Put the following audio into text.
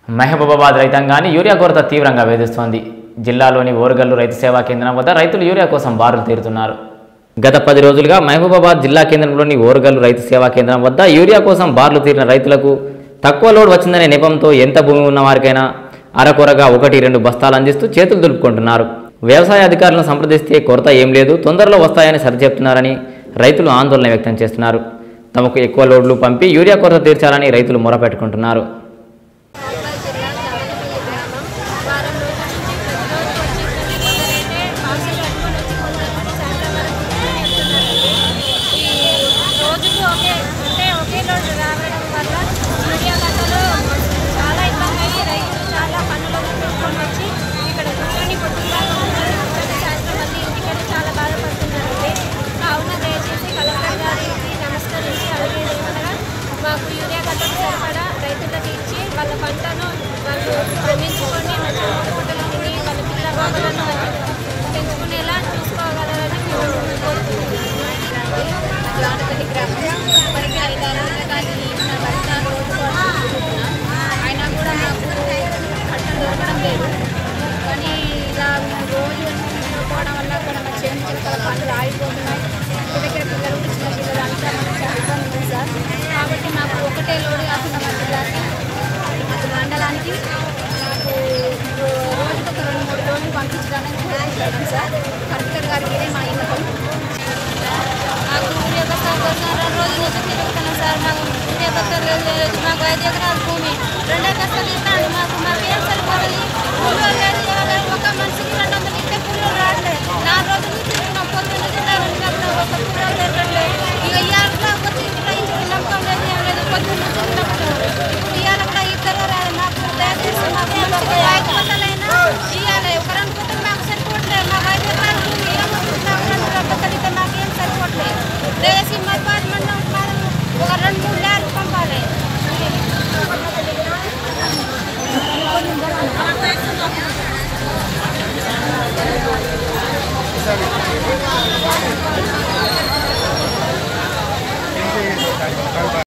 మహబూబాబాద్ రైతాంగాన్ని యూరియా కొరత తీవ్రంగా వేధిస్తోంది జిల్లాలోని ఓరుగల్లు రైతు సేవా కేంద్రం వద్ద రైతులు యూరియా కోసం బారులు తీరుతున్నారు గత పది రోజులుగా మహబూబాబాద్ జిల్లా కేంద్రంలోని ఓరుగల్లు రైతు సేవా కేంద్రం వద్ద యూరియా కోసం బార్లు తీరిన రైతులకు తక్కువ లోడ్ వచ్చిందనే నెపంతో ఎంత భూమి ఉన్న వారికైనా అరకొరగా ఒకటి రెండు బస్తాలు అందిస్తూ చేతులు దులుపుకుంటున్నారు వ్యవసాయ అధికారులను సంప్రదిస్తే కొరత ఏం లేదు తొందరలో వస్తాయని సరిచెప్తున్నారని రైతులు ఆందోళన వ్యక్తం చేస్తున్నారు తమకు ఎక్కువ లోడ్లు పంపి యూరియా కొరత తీర్చాలని రైతులు మొరపెట్టుకుంటున్నారు మహబూబాద్ జిల్లా నవలపల్లి గ్రామం వారం రోజుల నుంచి ప్రతిరోజు వచ్చి కొందరైతే పార్సల్ కట్టుకొని వచ్చి కొందరు సాయంత్రం వరకు వెళ్తున్నారండి ఈ రోజుకు ఒకే అంటే ఒకే రోజు రావడం వల్ల మీడియా కథలో చాలా ఇబ్బంది అయ్యి రైతులు చాలా పనులను పెట్టుకొని వచ్చి ఇక్కడ కూర్చొని పొద్దున్న కూర్చొని సాయంత్రం మళ్ళీ ఇంటికెళ్ళి చాలా బాధపడుతున్నారండి కావున దయచేసి కలెక్టర్ గారికి నమస్కరించి అడిగేది ఏమనగా మాకు యూరియా కట్టకు సరిపడా రైతులకు ఇచ్చి వాళ్ళ పంటను వాళ్ళు పండించుకొని మంచి మూడుకుంటలు తిని వాళ్ళ పిల్ల బాధలను పెంచుకునేలా చూసుకోగలరని మేము కోరుకుంటున్నాం జానపల్లి గ్రామం ఇప్పటికీ ఐదారు నెలల కానీ మన భర్త రోజు అయినా కూడా మాకు కట్ట దొరకడం లేదు కానీ ఇలా మేము రోజు పోవడం వల్ల కూడా మా చేను చిలకల పనులు ఆగిపోతున్నాయి ఇంటి దగ్గర పిల్లలు చిన్న పిల్లలు అంతా మనకు చాలా ఇబ్బంది ఉంది సార్ కాబట్టి మాకు ఒకటే లోడు కాకుండా మా జిల్లాకి మాకు మండలానికి మాకు రోజుకు ఒక రెండు మూడు లోన్లు పంపించడానికి కోరుకుంటున్నాం సార్ కలెక్టర్ గారికి ఇదే మా ఇన్కమ్ మాకు యూరియా బస్తాల కోసం రెండు రోజుల నుంచి తిరుగుతున్నాం సార్ మాకు యూరియా బస్తాలు లేదు మాకు ఐదు ఎకరాల భూమి రెండు ఎకరాల